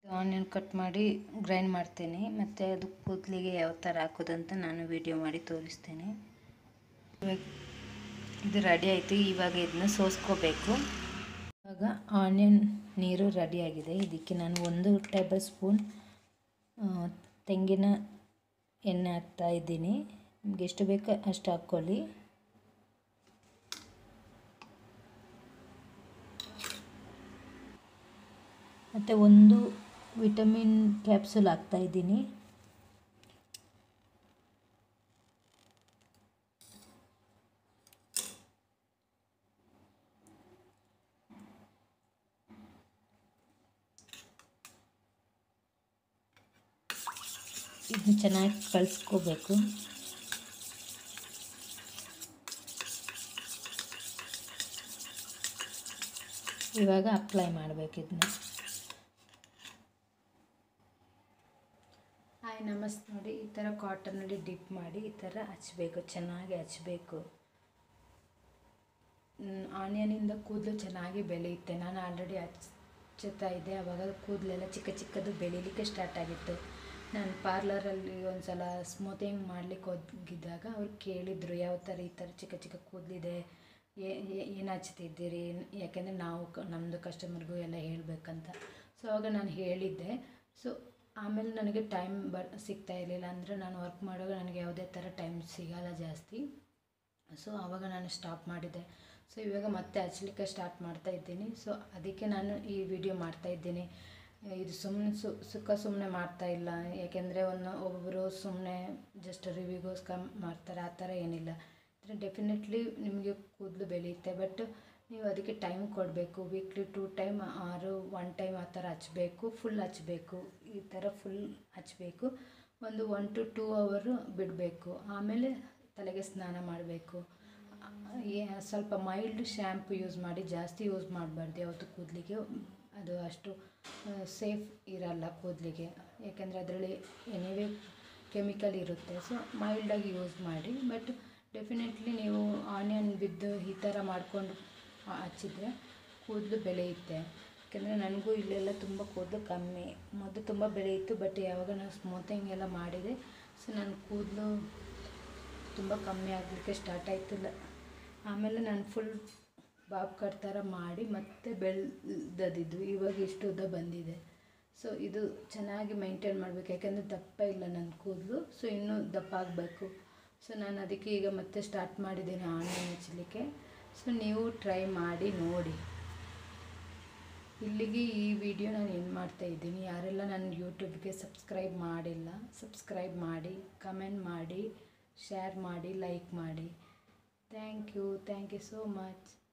onion cut ಮಾಡಿ grind ಮಾಡ್ತೇನೆ ಮತ್ತು ಅದು ಕೂದಲಿಗೆ ಯಾವ ಥರ ಹಾಕೋದಂತ ನಾನು ವಿಡಿಯೋ ಮಾಡಿ ತೋರಿಸ್ತೇನೆ ಇವಾಗ ಇದು ರೆಡಿ ಆಯಿತು ಇವಾಗ ಇದನ್ನ ಸೋಸ್ಕೋಬೇಕು ಇವಾಗ ಆನಿಯನ್ ನೀರು ರೆಡಿಯಾಗಿದೆ ಇದಕ್ಕೆ ನಾನು ಒಂದು ಟೇಬಲ್ ಸ್ಪೂನ್ ತೆಂಗಿನ ಎಣ್ಣೆ ಹಾಕ್ತಾ ಇದ್ದೀನಿ ನಿಮ್ಗೆ ಎಷ್ಟು ಬೇಕೋ ಅಷ್ಟು ಹಾಕ್ಕೊಳ್ಳಿ ಮತ್ತು ಒಂದು ವಿಟಮಿನ್ ಕ್ಯಾಪ್ಸೂಲ್ ಹಾಕ್ತಾ ಇದ್ದೀನಿ ಇದನ್ನ ಚೆನ್ನಾಗಿ ಕಳಿಸ್ಕೋಬೇಕು ಇವಾಗ ಅಪ್ಲೈ ಮಾಡಬೇಕು ಇದನ್ನ ಹಾಯ್ ನಮಸ್ತೆ ನೋಡಿ ಈ ಥರ ಕಾಟನಲ್ಲಿ ಡಿಪ್ ಮಾಡಿ ಈ ಥರ ಹಚ್ಬೇಕು ಚೆನ್ನಾಗಿ ಹಚ್ಬೇಕು ಆನಿಯನಿಂದ ಕೂದಲು ಚೆನ್ನಾಗಿ ಬೆಳೆಯುತ್ತೆ ನಾನು ಆಲ್ರೆಡಿ ಹಚ್ಚುತ್ತಾ ಇದ್ದೆ ಆವಾಗ ಕೂದಲೆಲ್ಲ ಚಿಕ್ಕ ಚಿಕ್ಕದು ಬೆಳೀಲಿಕ್ಕೆ ಸ್ಟಾರ್ಟ್ ಆಗಿತ್ತು ನಾನು ಪಾರ್ಲರಲ್ಲಿ ಒಂದು ಸಲ ಸ್ಮೂತಿಂಗ್ ಮಾಡ್ಲಿಕ್ಕೆ ಹೋಗಿದ್ದಾಗ ಅವ್ರು ಕೇಳಿದರು ಯಾವ ಥರ ಈ ಥರ ಚಿಕ್ಕ ಚಿಕ್ಕ ಕೂದಲಿದೆ ಏನು ಹಚ್ತಿದ್ದೀರಿ ಯಾಕೆಂದರೆ ನಾವು ಕ ನಮ್ಮದು ಕಸ್ಟಮರ್ಗೂ ಎಲ್ಲ ಹೇಳಬೇಕಂತ ಸೊ ಆವಾಗ ನಾನು ಹೇಳಿದ್ದೆ ಸೊ ಆಮೇಲೆ ನನಗೆ ಟೈಮ್ ಬ ಸಿಗ್ತಾ ಇರಲಿಲ್ಲ ಅಂದರೆ ನಾನು ವರ್ಕ್ ಮಾಡುವಾಗ ನನಗೆ ಯಾವುದೇ ಥರ ಟೈಮ್ ಸಿಗಲ್ಲ ಜಾಸ್ತಿ ಸೊ ಆವಾಗ ನಾನು ಸ್ಟಾಪ್ ಮಾಡಿದ್ದೆ ಸೊ ಇವಾಗ ಮತ್ತೆ ಹಚ್ಲಿಕ್ಕೆ ಸ್ಟಾರ್ಟ್ ಮಾಡ್ತಾ ಇದ್ದೀನಿ ಸೊ ಅದಕ್ಕೆ ನಾನು ಈ ವಿಡಿಯೋ ಮಾಡ್ತಾ ಇದ್ದೀನಿ ಇದು ಸುಮ್ಮನೆ ಸು ಸುಖ ಸುಮ್ಮನೆ ಮಾಡ್ತಾ ಇಲ್ಲ ಯಾಕೆಂದರೆ ಒಂದು ಒಬ್ಬೊಬ್ಬರು ಸುಮ್ಮನೆ ಜಸ್ಟ್ ರಿವ್ಯೂಗೋಸ್ಕರ ಮಾಡ್ತಾರೆ ಆ ಥರ ಏನಿಲ್ಲ ಡೆಫಿನೆಟ್ಲಿ ನಿಮಗೆ ಕೂದಲು ಬೆಳೆಯುತ್ತೆ ಬಟ್ ನೀವು ಅದಕ್ಕೆ ಟೈಮ್ ಕೊಡಬೇಕು ವೀಕ್ಲಿ ಟೂ ಟೈಮ್ ಆರು ಒನ್ ಟೈಮ್ ಆ ಥರ ಹಚ್ಚಬೇಕು ಫುಲ್ ಹಚ್ಚಬೇಕು ಈ ಥರ ಫುಲ್ ಹಚ್ಚಬೇಕು ಒಂದು ಒನ್ ಟು ಟೂ ಅವರು ಬಿಡಬೇಕು ಆಮೇಲೆ ತಲೆಗೆ ಸ್ನಾನ ಮಾಡಬೇಕು ಸ್ವಲ್ಪ ಮೈಲ್ಡ್ ಶ್ಯಾಂಪು ಯೂಸ್ ಮಾಡಿ ಜಾಸ್ತಿ ಯೂಸ್ ಮಾಡಬಾರ್ದು ಯಾವತ್ತು ಕೂದಲಿಗೆ ಅದು ಅಷ್ಟು ಸೇಫ್ ಇರಲ್ಲ ಕೂದಲಿಗೆ ಯಾಕೆಂದರೆ ಅದರಲ್ಲಿ ಎನಿವೇ ಕೆಮಿಕಲ್ ಇರುತ್ತೆ ಸೊ ಮೈಲ್ಡಾಗಿ ಯೂಸ್ ಮಾಡಿ ಬಟ್ ಡೆಫಿನೆಟ್ಲಿ ನೀವು ಆನಿಯನ್ ಬಿದ್ದು ಈ ಥರ ಮಾಡಿಕೊಂಡು ಹಚ್ಚಿದ್ರೆ ಕೂದಲು ಬೆಳೆಯುತ್ತೆ ಯಾಕೆಂದರೆ ನನಗೂ ಇಲ್ಲೆಲ್ಲ ತುಂಬ ಕೂದಲು ಕಮ್ಮಿ ಮೊದಲು ತುಂಬ ಬೆಳೆಯಿತು ಬಟ್ ಯಾವಾಗ ನಾನು ಸ್ಮೂತಿಂಗ್ ಎಲ್ಲ ಮಾಡಿದೆ ಸೊ ನನ್ನ ಕೂದಲು ತುಂಬ ಕಮ್ಮಿ ಆಗಲಿಕ್ಕೆ ಸ್ಟಾರ್ಟ್ ಆಯ್ತಿಲ್ಲ ಆಮೇಲೆ ನಾನು ಫುಲ್ ಬಾಬ್ ಕಟ್ ಥರ ಮಾಡಿ ಮತ್ತೆ ಬೆಳೆದದಿದ್ದು ಇವಾಗ ಇಷ್ಟು ಉದ್ದ ಬಂದಿದೆ ಸೊ ಇದು ಚೆನ್ನಾಗಿ ಮೈಂಟೈನ್ ಮಾಡಬೇಕು ಯಾಕೆಂದರೆ ದಪ್ಪ ಇಲ್ಲ ನನ್ನ ಕೂದಲು ಸೊ ಇನ್ನೂ ದಪ್ಪ ಆಗಬೇಕು ಸೊ ನಾನು ಅದಕ್ಕೆ ಈಗ ಮತ್ತೆ ಸ್ಟಾರ್ಟ್ ಮಾಡಿದ್ದೇನೆ ಆನ್ಲೈನ್ ಹಚ್ಚಲಿಕ್ಕೆ ಸೊ ನೀವು ಟ್ರೈ ಮಾಡಿ ನೋಡಿ ಇಲ್ಲಿಗೆ ಈ ವಿಡಿಯೋ ನಾನು ಏನು ಮಾಡ್ತಾ ಇದ್ದೀನಿ ಯಾರೆಲ್ಲ ನನ್ನ ಯೂಟ್ಯೂಬ್ಗೆ ಸಬ್ಸ್ಕ್ರೈಬ್ ಮಾಡಿಲ್ಲ ಸಬ್ಸ್ಕ್ರೈಬ್ ಮಾಡಿ ಕಮೆಂಟ್ ಮಾಡಿ ಶೇರ್ ಮಾಡಿ ಲೈಕ್ ಮಾಡಿ thank you thank you so much